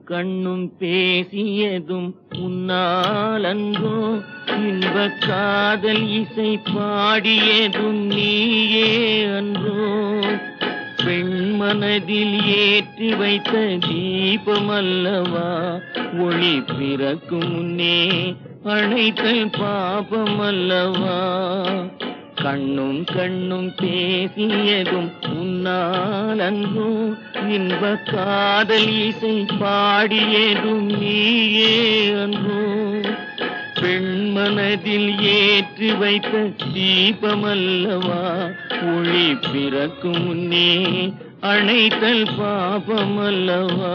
கண்ணும் பேசியதும் உன்னாலன்றோ இன்ப காதல் இசை பாடியதும் நீயே அன்றோ பெண்மனதில் ஏற்றி வைத்த தீபமல்லவா ஒளி பிறக்கும் முன்னே அணைத்தல் பாபமல்லவா கண்ணும் கண்ணும் பேசியதும் உன்னால் அன்றோ இன்ப காதல் இசை பாடியதும் நீயே அன்றோ பெண்மனதில் ஏற்றி வைத்த தீபமல்லவா ஒளி பிறக்கும் முன்னே அணைத்தல் பாபமல்லவா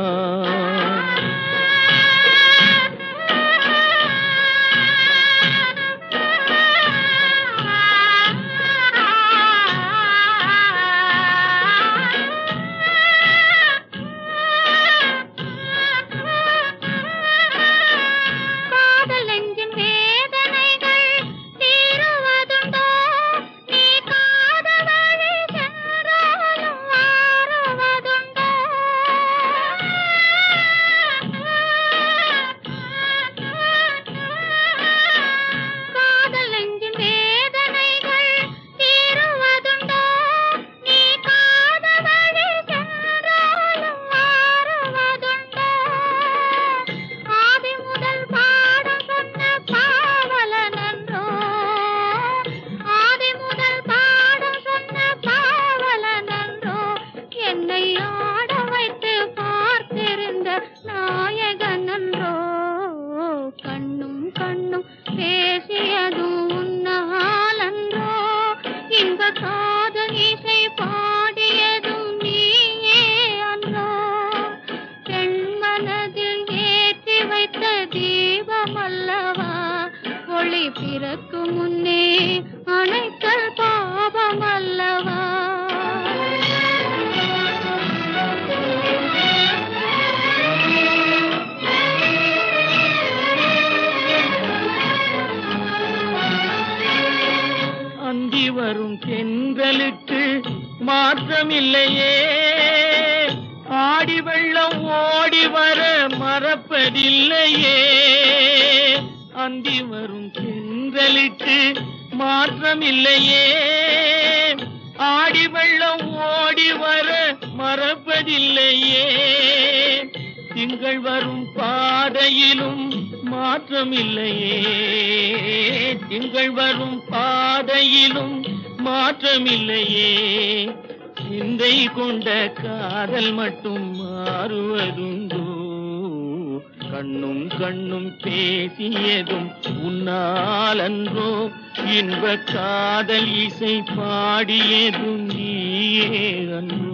காதல் நெஞ்சின் வேதனைகள் தீருவதுண்டோ நீ காதல் வழி சென்றாலும் மாறுவதுண்டோ காதல் நெஞ்சின் வேதனைகள் தீருவதுண்டோ நீ காதல் வழி சென்றாலும் மாறுவதுண்டோ ஆதி முதல் பாடம் சொன்ன பாவலனன்றோ ஆதி முதல் பாடம் சொன்ன பாவலனன்றோ என்னை ஆட வைத்து பார்த்திருந்த நாயகனன்றோ கண்ணும் கண்ணும் பேசியதும் உன்னாலன்றோ இன்ப காதல் இசை பாடியதும் நீயே அன்றோ பெண் மனதில் ஏற்றி வைத்த தீபமல்லவா ஒளி பிறக்கும் முன்னே அணைத்தல் பாபமல்லவா அந்தி வரும் தென்றலுக்கு மாற்றமில்லையே ஆடி வெள்ளம் ஓடி வர மறப்பதில்லையே அந்தி வரும் தென்றலுக்கு மாற்றமில்லையே ஆடி வெள்ளம் ஓடி வர மறப்பதில்லையே திங்கள் வரும் பாதையிலும் மாற்றமில்லையே திங்கள் வரும் பாதையிலும் மாற்றமில்லையே சிந்தை கொண்ட காதல் மட்டும் மாறுவதுண்டோ கண்ணும் கண்ணும் பேசியதும் உன்னாலன்றோ இன்ப காதல் இசை பாடியதும் நீயே அன்றோ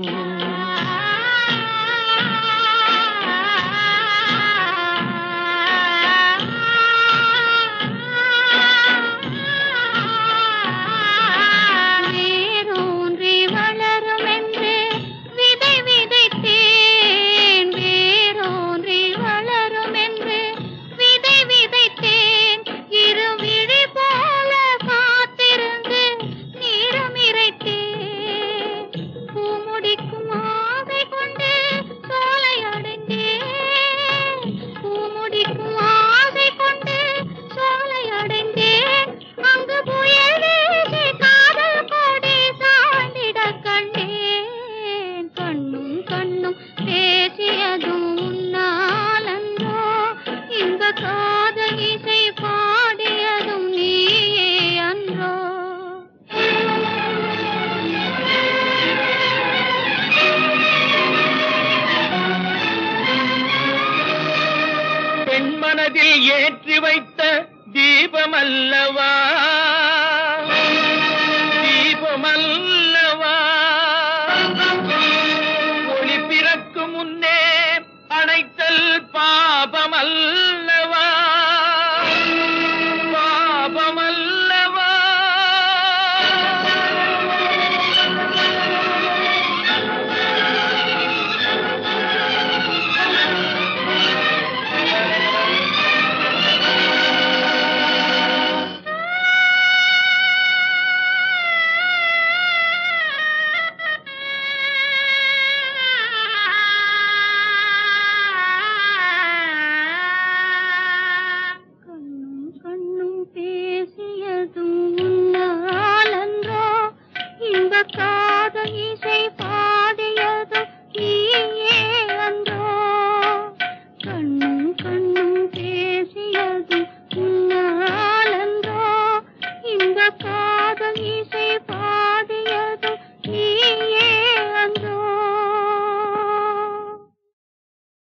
வேரூன்றி வளரும் என்று விதை விதைத்தேன் வேரூன்றி வளரும் என்று விதை விதைத்தேன் இரு விழி போல காத்திருந்து நீரம் இறைத்தேன் பூமுடிக்கும் ஆசை கொண்டு சோலை அடைந்தேன் பூமுடிக்கும் ஆசை கொண்டு சோலை அடைந்தேன் அங்கு புயல் வீசி காதல் கொடி சாய்ந்திட கண்டேன் கண்ணும் கண்ணும் பேசியதும் உன்னாலன்றோ இந்த காதல் இசை பாடியதும் நீயே அன்றோ பெண் மனதில் ஏற்றி வைத்த தீபமல்லவா